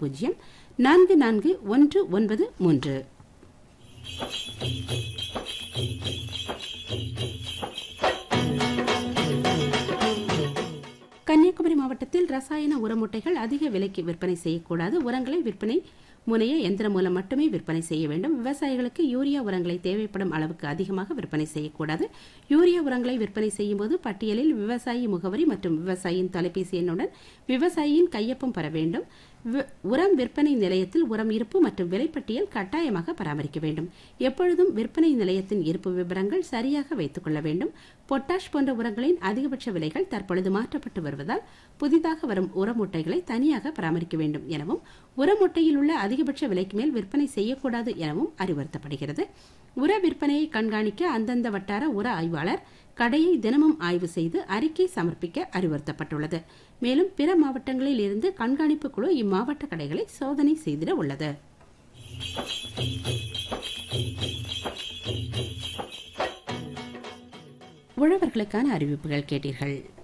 பூஜ்ஜியம் நான்கு நான்கு ஒன்று ஒன்பது மூன்று கன்னியாகுமரி மாவட்டத்தில் ரசாயன உர மூட்டைகள் அதிக விலைக்கு விற்பனை செய்யக்கூடாது உரங்களை விற்பனை முனைய எந்திரம் மூலம் மட்டுமே விற்பனை செய்ய வேண்டும் விவசாயிகளுக்கு யூரியா உரங்களை தேவைப்படும் அளவுக்கு அதிகமாக விற்பனை செய்யக்கூடாது யூரியா உரங்களை விற்பனை செய்யும்போது பட்டியலில் விவசாயி முகவரி மற்றும் விவசாயியின் தொலைபேசி எண்ணுடன் விவசாயியின் கையொப்பம் பெற வேண்டும் வி- உரம் விற்பனை நிலையத்தில் உரம் இருப்பு மற்றும் விலைப்பட்டியல் கட்டாயமாக பராமரிக்க வேண்டும் எப்பொழுதும் விற்பனை நிலையத்தின் இருப்பு விவரங்கள் சரியாக வைத்துக் கொள்ள வேண்டும் பொட்டாஷ் போன்ற உரங்களின் அதிகபட்ச விலைகள் தற்பொழுது மாற்றப்பட்டு வருவதால் புதிதாக வரும் உர மூட்டைகளை தனியாக பராமரிக்க வேண்டும் எனவும் உர மூட்டையில் உள்ள அதிகபட்ச விலைக்கு மேல் விற்பனை செய்யக்கூடாது எனவும் அறிவுறுத்தப்படுகிறது உர விற்பனையை கண்காணிக்க அந்தந்த வட்டார உர ஆய்வாளர் கடையை தினமும் ஆய்வு செய்து அறிக்கை சமர்ப்பிக்க அறிவுறுத்தப்பட்டுள்ளது மேலும் பிற மாவட்டங்களில் இருந்து கண்காணிப்பு குழு இம்மாவட்ட கடைகளை சோதனை செய்திட உள்ளது உழவர்களுக்கான அறிவிப்புகள் கேட்டீர்கள்